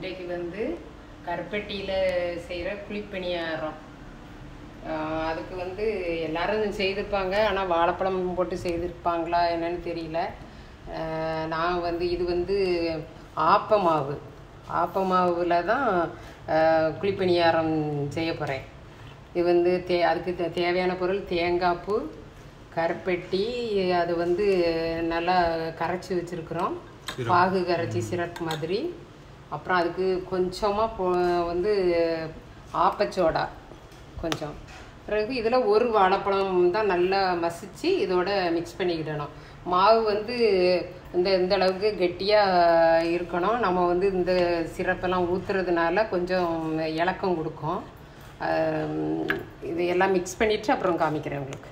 இன்றைக்கு வந்து கருப்பட்டியில் செய்கிற குழிப்பணியாரம் ஆஹ் அதுக்கு வந்து எல்லாரும் செய்திருப்பாங்க ஆனால் வாழைப்பழம் போட்டு செய்திருப்பாங்களா என்னன்னு தெரியல ஆஹ் நான் வந்து இது வந்து ஆப்ப மாவு ஆப்ப மாவில் தான் ஆஹ் குழிப்பணியாரம் செய்ய போகிறேன் இது வந்து தே அதுக்கு தே- தேவையான பொருள் தேங்காய் பூ கருப்பட்டி அது வந்து நல்லா கரைச்சி வச்சுருக்குறோம் பாகு கரைச்சி சிரப் மாதிரி அப்புறம் அதுக்கு கொஞ்சமாக போ வந்து ஆப்பச்சோடா கொஞ்சம் பிறகு இதில் ஒரு வாழைப்பழம் தான் நல்லா மசிச்சு இதோட மிக்ஸ் பண்ணிக்கிடணும் மாவு வந்து இந்த இந்த அளவுக்கு கெட்டியாக இருக்கணும் நம்ம வந்து இந்த சிரப்பெல்லாம் ஊற்றுறதுனால கொஞ்சம் இலக்கம் கொடுக்கும் ஆம், இது எல்லாம் மிக்ஸ் பண்ணிவிட்டு அப்புறம் காமிக்கிறேன் உங்களுக்கு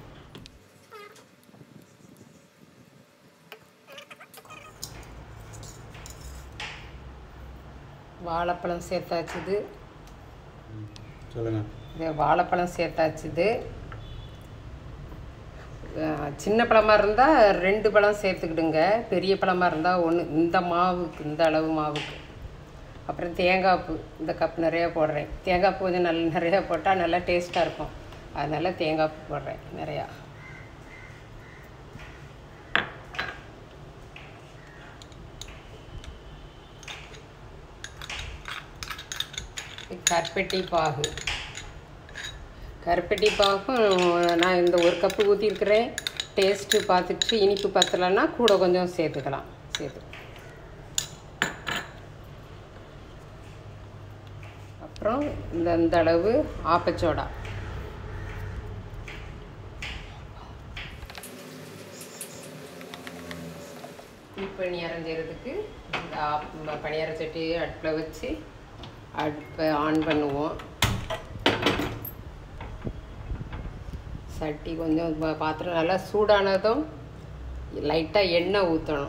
வாழைப்பழம் சேர்த்தாச்சுது சொல்லுங்க இது வாழைப்பழம் சேர்த்தாச்சுது அஹ் சின்ன பழமாக இருந்தால் ரெண்டு பழம் சேர்த்துக்கிடுங்க பெரிய பழமாக இருந்தால் ஒன்று இந்த மாவுக்கு இந்த அளவு மாவுக்கு அப்புறம் தேங்காய் பூ இந்த கப் நிறையா போடுறேன் தேங்காய் பூ கொஞ்சம் நல்ல நிறையா போட்டால் நல்லா டேஸ்ட்டாக இருக்கும் அதனால தேங்காய் பூ போடுறேன் நிறையா கருப்பட்டி பாகு கருப்பட்டி பாகும் நான் இந்த ஒரு கப்பு ஊற்றிருக்கிறேன் டேஸ்ட்டு பார்த்துட்டு இனிப்பு பத்தலைன்னா கூட கொஞ்சம் சேர்த்துக்கலாம் சேர்த்து அப்புறம் இந்த இந்த அளவு ஆப்பச்சோடா பணியாரம் செய்கிறதுக்கு இந்த ஆப் பணியார சட்டி அடுப்பில் வச்சு அடுப்பை ஆன் பண்ணுவோம் சட்டி கொஞ்சம் பா- பாத்திரம் நல்லா சூடானதும் லைட்டாக எண்ணெய் ஊற்றணும்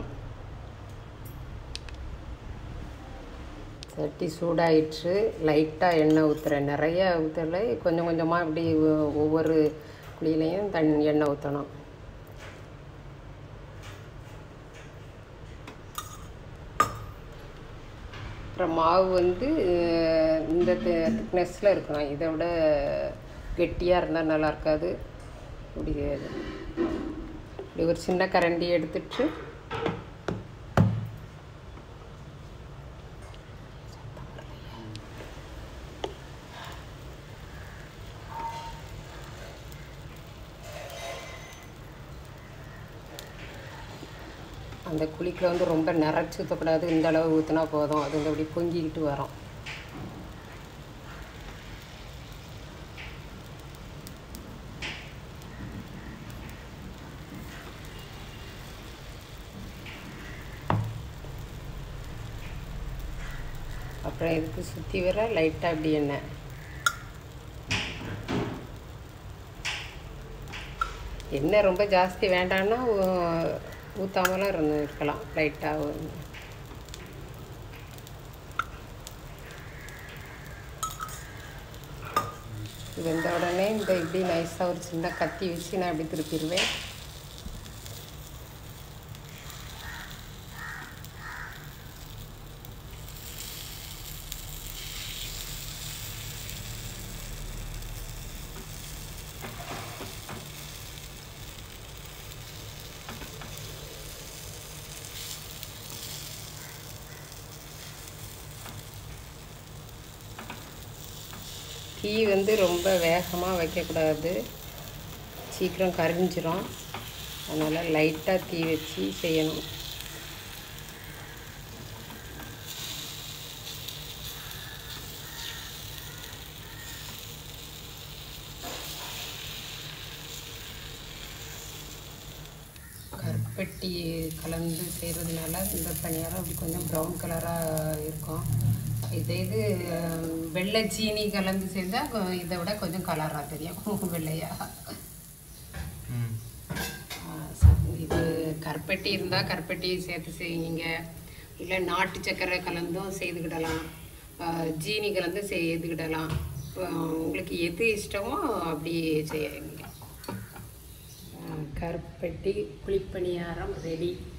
சட்டி சூடாயிடுச்சு லைட்டாக எண்ணெய் ஊற்றுறேன் நிறைய ஊற்றலை கொஞ்சம் கொஞ்சமாக இப்படி ஒ- ஒவ்வொரு குழியிலையும் தண் எண்ணெய் ஊற்றணும் அப்புறம் மாவு வந்து அஹ், இந்த திக்னஸில் இருக்கணும் இதை விட கெட்டியாக இருந்தால் நல்லா இருக்காது இப்படி இப்படி ஒரு சின்ன கரண்டி எடுத்துட்டு அந்த குழிக்கில் வந்து ரொம்ப நிறச்சி ஊற்றக்கூடாது இந்த அளவு ஊற்றினா போதும் அது வந்து அப்படி பொங்கிக்கிட்டு வரும் அப்புறம் இதுக்கு சுற்றி வர லைட்டாக அப்படி எண்ணெய் எண்ணெய் ரொம்ப ஜாஸ்தி வேண்டாம்னா ஊ- ஊத்தாமலாம் இருந்து இருக்கலாம் லைட்டாக வெந்த உடனே இந்த இப்படி நைஸாக ஒரு சின்ன கத்தி வச்சு நான் இப்படி திருப்பிடுவேன் தீ வந்து ரொம்ப வேகமாக வைக்கக்கூடாது சீக்கிரம் கரிஞ்சிரும் அதனால் லைட்டாக தீ வச்சு செய்யணும் கருப்பட்டி கலந்து செய்கிறதுனால இந்த பணியாரம் அப்படி கொஞ்சம் ப்ரௌன் கலராக இருக்கும் இதே இது அஹ், வெள்ளை சீனி கலந்து செஞ்சால் இதை விட கொஞ்சம் கலராக தெரியும் வெள்ளையா ம் ஆஹ் ச- இது கருப்பட்டி இருந்தால் கருப்பட்டி சேர்த்து செய்யுங்க இல்லை நாட்டு சர்க்கரை கலந்தும் செய்துக்கிடலாம் ஆஹ் ஜீனி கலந்து செய்துக்கிடலாம் ஆஹ் உங்களுக்கு எது இஷ்டமோ அப்படி செய்யுங்க ஆஹ் கருப்பட்டி குழிப்பணியாரம் ரெடி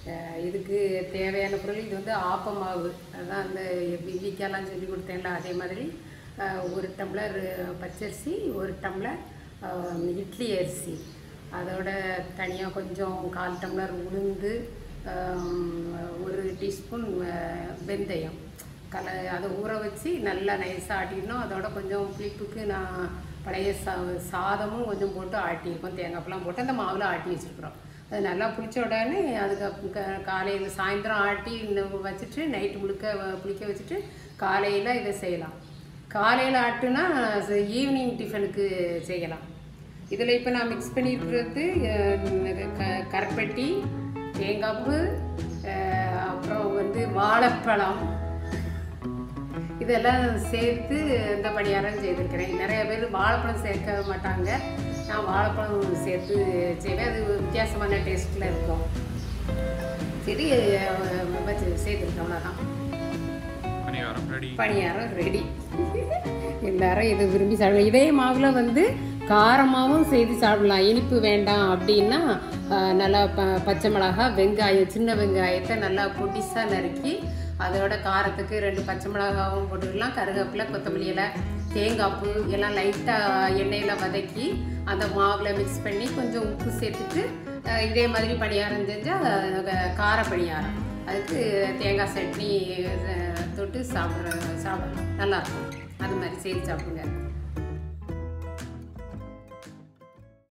அஹ் இதுக்கு தேவையான பொருள் இது வந்து ஆப்ப மாவு அதான் அந்த வில்லிக்காலாம் சொல்லி கொடுத்தேன்ல அதே மாதிரி அஹ் ஒரு டம்ளர் பச்சரிசி ஒரு டம்ளர் அஹ் இட்லி அரிசி அதோட தனியாக கொஞ்சம் கால் டம்ளர் உளுந்து அஹ் ஒரு டீஸ்பூன் அஹ் வெந்தயம் கல அதை ஊற வச்சு நல்லா நைஸாக ஆட்டிடணும் அதோட கொஞ்சம் புளிப்புக்கு நான் பழைய சா சாதமும் கொஞ்சம் போட்டு ஆட்டியிருக்கோம் தேங்காய்ப்பெல்லாம் போட்டு அந்த மாவில் ஆட்டி வச்சுருக்குறோம் அது நல்லா புளிச்ச உடனே அதுக்கு காலையில் சாயந்தரம் ஆட்டி இன்னும் வச்சுட்டு நைட்டு முழுக்க வ- புளிக்க வச்சுட்டு காலையில் இதை செய்யலாம் காலையில் ஆட்டுனா ஈவினிங் டிஃபனுக்கு செய்யலாம் இதில் இப்போ நான் மிக்ஸ் பண்ணியிருக்கிறது அஹ், இது க கருப்பட்டி தேங்காய்ப்பு அஹ், அப்புறம் வந்து வாழைப்பழம் இதெல்லாம் சேர்த்து இந்த பணியாரம் செய்திருக்கிறேன் நிறைய பேர் வாழைப்பழம் சேர்க்க மாட்டாங்க நான் வாழைப்பழம் சேர்த்து செய்வேன் அது வித்தியாசமான டேஸ்ட்டில் இருக்கும் சரி அஹ், வச்சு செய்திருக்கேன் அவ்வளோதான் பணியாரம் ரெடி பணியாரம் ரெடி எல்லாரும் இது விரும்பி சாப்பிடலாம் இதே மாவில் வந்து காரமாகவும் செய்து சாப்பிடலாம் இனிப்பு வேண்டாம் அப்படின்னா ஆஹ், நல்லா ப பச்சை மிளகாய் வெங்காயம் சின்ன வெங்காயத்தை நல்லா பொடிசாக நறுக்கி அதோட காரத்துக்கு ரெண்டு பச்சை மிளகாவும் போட்டுக்கலாம் கருவேப்பிலை கொத்தமல்லி இலை தேங்காய்ப்பு எல்லாம் லைட்டாக எண்ணெயில் வதக்கி அந்த மாவில் மிக்ஸ் பண்ணி கொஞ்சம் உப்பு சேர்த்துட்டு ஆஹ், இதே மாதிரி பணியாரம் செஞ்சால் கார பணியாரம் அதுக்கு தேங்காய் சட்னி அஹ், தொட்டு சாப்பிட்ற சாப்பிடலாம் நல்லாயிருக்கும் அது மாதிரி செய்து சாப்பிடுங்க